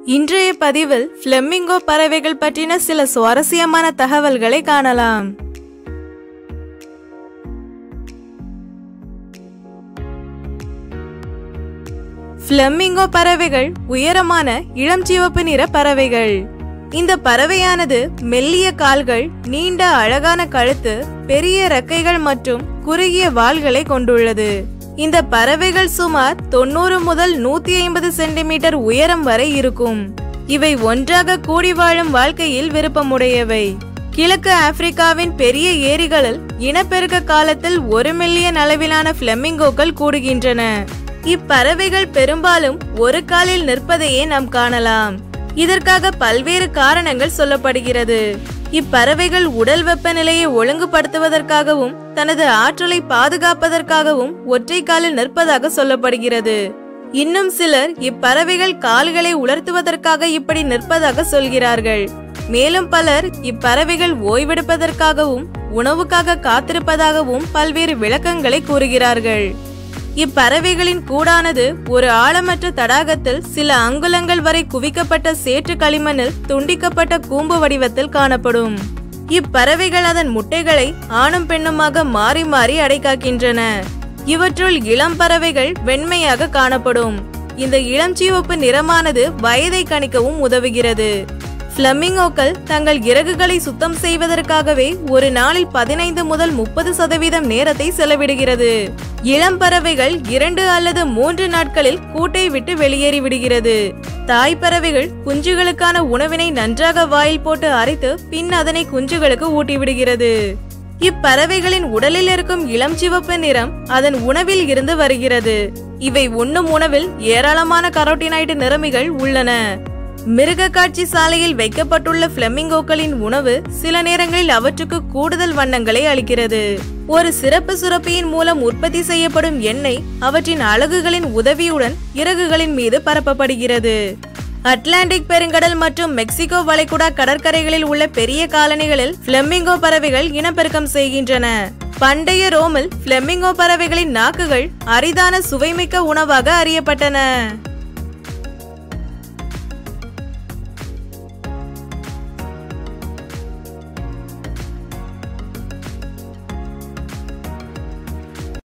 இன்றைய பதிவில் ஃப்ளெமிங்கோ பறவைகள் பற்றின சில சுவாரஸ்யமான தகவல்களை காணலாம் ஃப்ளெமிங்கோ பறவைகள் உயரமான இளம் சிவப்பு நிற பறவைகள் இந்த பறவையானது மெல்லிய கால்கள் நீண்ட அழகான கழுத்து பெரிய ரெக்கைகள் மற்றும் குறுகிய வால்களை கொண்டுள்ளது இந்த பறவைகள் சுமார் தொண்ணூறு முதல் நூத்தி ஐம்பது சென்டிமீட்டர் உயரம் வரை இருக்கும் இவை ஒன்றாக கூடி வாழும் வாழ்க்கையில் விருப்பமுடையவை கிழக்கு ஆப்பிரிக்காவின் பெரிய ஏரிகளில் இனப்பெருக்க காலத்தில் ஒரு மில்லியன் அளவிலான பிளெமிங்கோக்கள் கூடுகின்றன இப்பறவைகள் பெரும்பாலும் ஒரு காலில் நிற்பதையே நாம் காணலாம் இதற்காக பல்வேறு காரணங்கள் சொல்லப்படுகிறது இப்பறவைகள் உடல் வெப்பநிலையை ஒழுங்குபடுத்துவதற்காகவும் தனது ஆற்றலை பாதுகாப்பதற்காகவும் ஒற்றை காலில் நிற்பதாக சொல்லப்படுகிறது இன்னும் சிலர் இப்பறவைகள் கால்களை உலர்த்துவதற்காக இப்படி நிற்பதாக சொல்கிறார்கள் மேலும் பலர் இப்பறவைகள் ஓய்வெடுப்பதற்காகவும் உணவுக்காக காத்திருப்பதாகவும் பல்வேறு விளக்கங்களை கூறுகிறார்கள் இப்பறவைகளின் கூடானது ஒரு ஆழமற்ற தடாகத்தில் சில அங்குலங்கள் வரை குவிக்கப்பட்ட சேற்று களிமண்ணில் துண்டிக்கப்பட்ட கூம்பு வடிவத்தில் காணப்படும் இப்பறவைகள் அதன் முட்டைகளை ஆணும் பெண்ணுமாக மாறி மாறி அடைக்காக்கின்றன இவற்றுள் இளம் பறவைகள் வெண்மையாக காணப்படும் இந்த இளம் சிவப்பு நிறமானது வயதை கணிக்கவும் உதவுகிறது பிளமிங்கோக்கள் தங்கள் இறகுகளை சுத்தம் செய்வதற்காகவே ஒரு நாளில் பதினைந்து முதல் முப்பது சதவீதம் நேரத்தை செலவிடுகிறது இளம் பறவைகள் இரண்டு அல்லது மூன்று நாட்களில் கூட்டை விட்டு வெளியேறி விடுகிறது தாய் பறவைகள் குஞ்சுகளுக்கான உணவினை நன்றாக வாயில் போட்டு அரைத்து பின் அதனை குஞ்சுகளுக்கு ஊட்டிவிடுகிறது இப்பறவைகளின் உடலில் இருக்கும் இளம் சிவப்பு நிறம் அதன் உணவில் இருந்து வருகிறது இவை உண்ணும் உணவில் ஏராளமான கரோட்டினாய்டு நிறமிகள் உள்ளன மிருக காட்சி சாலையில் வைக்கப்பட்டுள்ள பிளெமிங்கோக்களின் உணவு சில நேரங்களில் அவற்றுக்கு கூடுதல் வண்ணங்களை அளிக்கிறது ஒரு சிறப்பு சுரப்பியின் மூலம் உற்பத்தி செய்யப்படும் எண்ணெய் அவற்றின் அலகுகளின் உதவியுடன் இறகுகளின் மீது பரப்பப்படுகிறது அட்லாண்டிக் பெருங்கடல் மற்றும் மெக்சிகோ வளைகுடா கடற்கரைகளில் உள்ள பெரிய காலனிகளில் பிளெமிங்கோ பறவைகள் இனப்பெருக்கம் செய்கின்றன பண்டைய ரோமில் பிளெமிங்கோ பறவைகளின் நாக்குகள் அரிதான சுவைமிக்க உணவாக அறியப்பட்டன